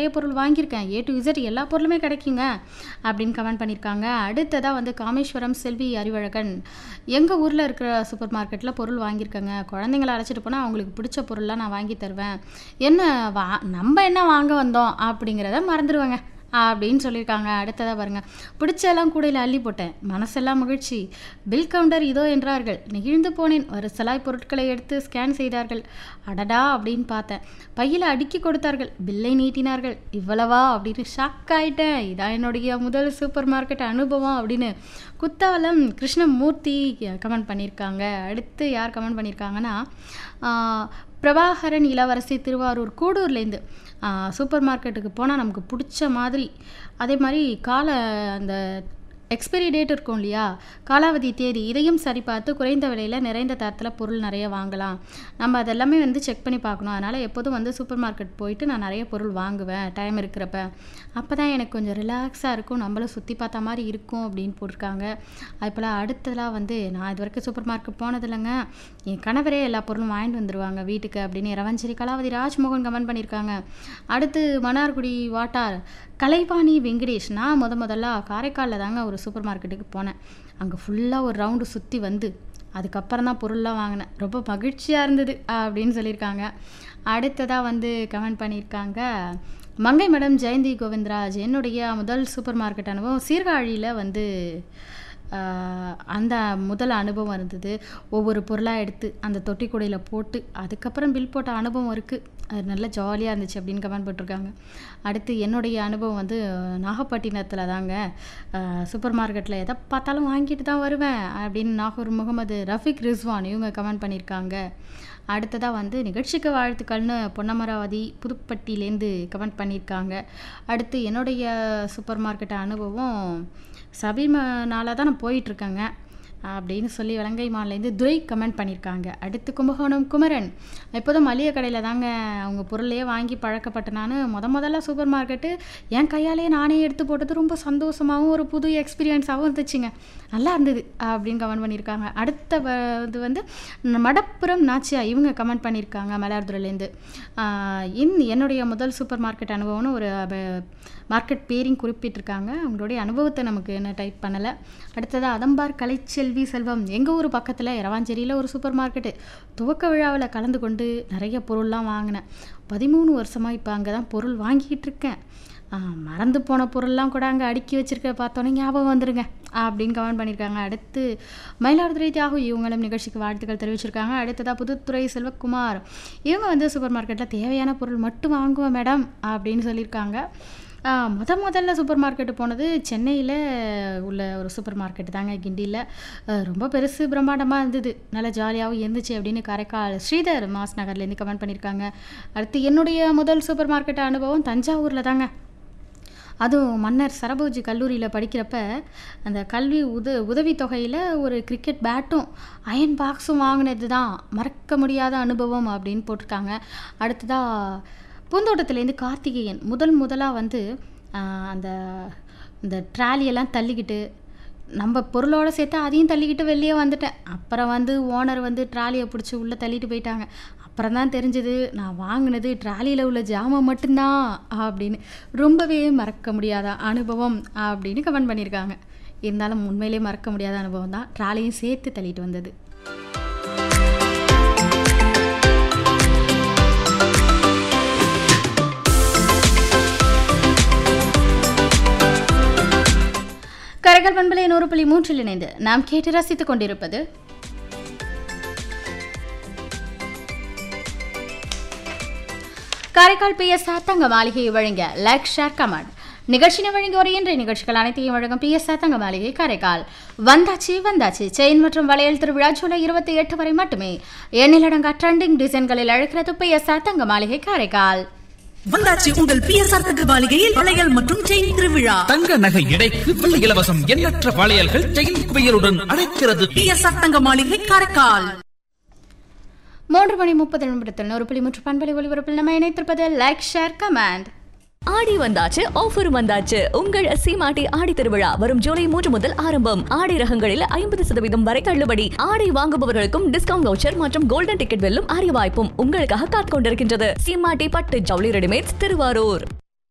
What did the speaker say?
நிறைய பொருள் வாங்கியிருக்கேன் ஏ டு இசட் எல்லா பொருளுமே கிடைக்குங்க அப்படின்னு கமெண்ட் பண்ணியிருக்காங்க அடுத்ததாக வந்து காமேஸ்வரம் செல்வி அறிவழகன் எங்கள் ஊரில் இருக்கிற சூப்பர் மார்க்கெட்டில் பொருள் வாங்கியிருக்கேங்க குழந்தைங்கள அழைச்சிட்டு போனால் அவங்களுக்கு பிடிச்ச பொருள்லாம் நான் வாங்கி தருவேன் என்ன வா நம்ம என்ன வாங்க வந்தோம் அப்படிங்கிறத மறந்துடுவேங்க அப்படின்னு சொல்லியிருக்காங்க அடுத்ததாக பாருங்கள் பிடிச்செல்லாம் கூடையில் அள்ளி போட்டேன் மனசெல்லாம் மகிழ்ச்சி பில் கவுண்டர் இதோ என்றார்கள் நெகிழ்ந்து போனேன் வரிசலாய் பொருட்களை எடுத்து ஸ்கேன் செய்தார்கள் அடடா அப்படின்னு பார்த்தேன் பையில் அடுக்கி கொடுத்தார்கள் பில்லை நீட்டினார்கள் இவ்வளவா அப்படின்னு ஷாக் ஆயிட்டேன் இதான் என்னுடைய முதல் சூப்பர் மார்க்கெட் அனுபவம் அப்படின்னு குத்தாலம் கிருஷ்ணமூர்த்தி கமெண்ட் பண்ணியிருக்காங்க அடுத்து யார் கமெண்ட் பண்ணியிருக்காங்கன்னா ஆஹ், பிரபாகரன் இளவரசி திருவாரூர் கூடூர்லேருந்து சூப்பர் மார்க்கெட்டுக்கு போனால் நமக்கு பிடிச்ச மாதிரி அதே மாதிரி கால அந்த எக்ஸ்பைரி டேட் இருக்கும் இல்லையா காலாவதி தேதி இதையும் சரி பார்த்து குறைந்த விலையில் நிறைந்த தரத்தில் பொருள் நிறைய வாங்கலாம் நம்ம அதெல்லாமே வந்து செக் பண்ணி பார்க்கணும் அதனால் எப்போதும் வந்து சூப்பர் மார்க்கெட் போயிட்டு நான் நிறைய பொருள் வாங்குவேன் டைம் இருக்கிறப்ப அப்போ தான் எனக்கு கொஞ்சம் ரிலாக்ஸாக இருக்கும் நம்மளும் சுற்றி பார்த்த மாதிரி இருக்கும் அப்படின்னு போட்டிருக்காங்க அதுபோல் அடுத்ததாக வந்து நான் இது வரைக்கும் சூப்பர் மார்க்கெட் போனதில்லைங்க என் கணவரே எல்லா பொருளும் வாங்கிட்டு வந்துடுவாங்க வீட்டுக்கு அப்படின்னு இரவஞ்சேரி கலாவதி ராஜ்மோகன் கமெண்ட் பண்ணியிருக்காங்க அடுத்து மன்னார்குடி வாட்டார் கலைவாணி வெங்கடேஷ் நான் முத முதல்ல காரைக்காலில் தாங்க ஒரு சூப்பர் மார்க்கெட்டுக்கு போனேன் அங்கே ஃபுல்லாக ஒரு ரவுண்டு சுற்றி வந்து அதுக்கப்புறம் தான் பொருள்லாம் வாங்கினேன் ரொம்ப மகிழ்ச்சியாக இருந்தது அப்படின்னு சொல்லியிருக்காங்க அடுத்ததாக வந்து கமெண்ட் பண்ணியிருக்காங்க மங்கை மேடம் ஜெயந்தி கோவிந்தராஜ் என்னுடைய முதல் சூப்பர் மார்க்கெட் அனுபவம் சீர்காழியில் வந்து ஆஹ், அந்த முதல் அனுபவம் இருந்தது ஒவ்வொரு பொருளாக எடுத்து அந்த தொட்டி கூடையில் போட்டு அதுக்கப்புறம் பில் போட்ட அனுபவம் இருக்குது அது நல்லா ஜாலியாக இருந்துச்சு அப்படின்னு கமெண்ட் போட்டிருக்காங்க அடுத்து என்னுடைய அனுபவம் வந்து நாகப்பட்டினத்தில் தாங்க சூப்பர் மார்க்கெட்டில் எதை பார்த்தாலும் வாங்கிட்டு தான் வருவேன் அப்படின்னு நாகூர் முகமது ரஃபிக் ரிஸ்வான் இவங்க கமெண்ட் பண்ணியிருக்காங்க அடுத்ததாக வந்து நிகழ்ச்சிக்கு வாழ்த்துக்கள்னு பொன்னமராவதி புதுப்பட்டியிலேருந்து கமெண்ட் பண்ணியிருக்காங்க அடுத்து என்னுடைய சூப்பர் மார்க்கெட் அனுபவம் சபரிமனால தான் நான் போயிட்டுருக்கேங்க அப்படின்னு சொல்லி வலங்கை மாலேருந்து துரை கமெண்ட் பண்ணியிருக்காங்க அடுத்து கும்பகோணம் குமரன் எப்போதும் மளிகை கடையில் தாங்க அவங்க பொருளையே வாங்கி பழக்கப்பட்ட நான் முத முதல்ல சூப்பர் மார்க்கெட்டு என் கையாலேயே நானே எடுத்து போட்டது ரொம்ப சந்தோஷமாகவும் ஒரு புது எக்ஸ்பீரியன்ஸாகவும் இருந்துச்சுங்க நல்லா இருந்தது அப்படின்னு கமெண்ட் பண்ணியிருக்காங்க அடுத்த வ- இது வந்து மடப்புறம் நாச்சியா இவங்க கமெண்ட் பண்ணியிருக்காங்க மயிலாடுதுறையிலேருந்து இன் என்னுடைய முதல் சூப்பர் மார்க்கெட் அனுபவம்னு ஒரு மார்க்கெட் பேரிங் குறிப்பிட்டிருக்காங்க அவங்களுடைய அனுபவத்தை நமக்கு என்ன டைப் பண்ணலை அடுத்ததாக அதம்பார் கலைச்செல்வி செல்வம் எங்கள் ஊர் பக்கத்தில் இரவாஞ்சேரியில் ஒரு சூப்பர் மார்க்கெட்டு துவக்க விழாவில் கலந்து கொண்டு நிறைய பொருள்லாம் வாங்கினேன் பதிமூணு வருஷமாக இப்போ அங்கே தான் பொருள் வாங்கிக்கிட்டு இருக்கேன் ஆ, மறந்து போன பொருள்லாம் கூட அங்கே அடுக்கி வச்சிருக்க பார்த்தோன்னே ஞாபகம் வந்துருங்க அப்படின்னு கமெண்ட் பண்ணியிருக்காங்க அடுத்து மயிலாடுதுறை தியாகு இவங்களும் நிகழ்ச்சிக்கு வாழ்த்துக்கள் தெரிவிச்சிருக்காங்க அடுத்ததாக புதுத்துறை செல்வகுமார் இவங்க வந்து சூப்பர் மார்க்கெட்டில் தேவையான பொருள் மட்டும் வாங்குவோம் மேடம் அப்படின்னு சொல்லியிருக்காங்க ஆ, முத முதல்ல சூப்பர் மார்க்கெட்டு போனது சென்னையில் உள்ள ஒரு சூப்பர் மார்க்கெட்டு தாங்க கிண்டியில் ரொம்ப பெருசு பிரம்மாண்டமாக இருந்தது நல்லா ஜாலியாகவும் இருந்துச்சு அப்படின்னு காரைக்கால் ஸ்ரீதர் மாஸ் நகர்லேருந்து கமெண்ட் பண்ணியிருக்காங்க அடுத்து என்னுடைய முதல் சூப்பர் மார்க்கெட் அனுபவம் தஞ்சாவூரில் தாங்க அதுவும் மன்னர் சரபோஜி கல்லூரியில் படிக்கிறப்ப அந்த கல்வி உத உதவித்தொகையில் ஒரு கிரிக்கெட் பேட்டும் அயன் பாக்ஸும் வாங்கினது தான் மறக்க முடியாத அனுபவம் அப்படின்னு போட்டிருக்காங்க அடுத்ததாக பூந்தோட்டத்துலேருந்து கார்த்திகேயன் முதல் முதலாக வந்து ஆஹ், அந்த இந்த ட்ராலியெல்லாம் தள்ளிக்கிட்டு நம்ம பொருளோட சேர்த்து அதையும் தள்ளிக்கிட்டு வெளியே வந்துட்டேன் அப்புறம் வந்து ஓனர் வந்து ட்ராலியை பிடிச்சி உள்ளே தள்ளிட்டு போயிட்டாங்க அப்புறம் தான் தெரிஞ்சது நான் வாங்கினது ட்ராலியில் உள்ள ஜாமான் மட்டும்தான் அப்படின்னு ரொம்பவே மறக்க முடியாத அனுபவம் அப்படின்னு கமெண்ட் பண்ணியிருக்காங்க இருந்தாலும் உண்மையிலே மறக்க முடியாத அனுபவம் தான் ட்ராலியும் சேர்த்து தள்ளிட்டு வந்தது கரகல் பண்பலை நூறு புள்ளி மூன்றில் இணைந்து நாம் கேட்டு ரசித்துக் கொண்டிருப்பது காரைக்கால் பி எஸ் தங்க மாளிகையை வழங்க லைக் ஷேர் கமெண்ட் நிகழ்ச்சினை வழங்கி ஒரு இன்றைய நிகழ்ச்சிகள் அனைத்தையும் வழங்கும் பி எஸ் தங்க மாளிகை காரைக்கால் வந்தாச்சு வந்தாச்சு செயின் மற்றும் வளையல் திருவிழா ஜூலை இருபத்தி எட்டு வரை மட்டுமே எண்ணிலடங்கா ட்ரெண்டிங் டிசைன்களில் அழைக்கிறது பி எஸ் தங்க மாளிகை காரைக்கால் வந்தாச்சு உங்கள் பிஎஸ்ஆர் தங்க மாளிகையில் வளையல் மற்றும் செயின் திருவிழா தங்க நகை எடைக்கு வெள்ளி இலவசம் எண்ணற்ற வளையல்கள் செயின் குவியலுடன் அழைக்கிறது பிஎஸ்ஆர் தங்க மாளிகை காரைக்கால் மூன்று மணி முப்பது நிமிடத்தில் நூறு புள்ளி மூன்று பண்பலை ஒளிபரப்பில் நம்ம இணைத்திருப்பது லைக் ஷேர் கமெண்ட் ஆடி வந்தாச்சு ஆஃபர் வந்தாச்சு உங்கள் சீமாட்டி ஆடி திருவிழா வரும் ஜூலை மூன்று முதல் ஆரம்பம் ஆடை ரகங்களில் ஐம்பது சதவீதம் வரை தள்ளுபடி ஆடை வாங்குபவர்களுக்கும் டிஸ்கவுண்ட் வவுச்சர் மற்றும் கோல்டன் டிக்கெட் வெல்லும் அரிய வாய்ப்பும் உங்களுக்காக காத்துக் கொண்டிருக்கின்றது சீமாட்டி பட்டு ஜவுளி ரெடிமேட்ஸ் திருவாரூர்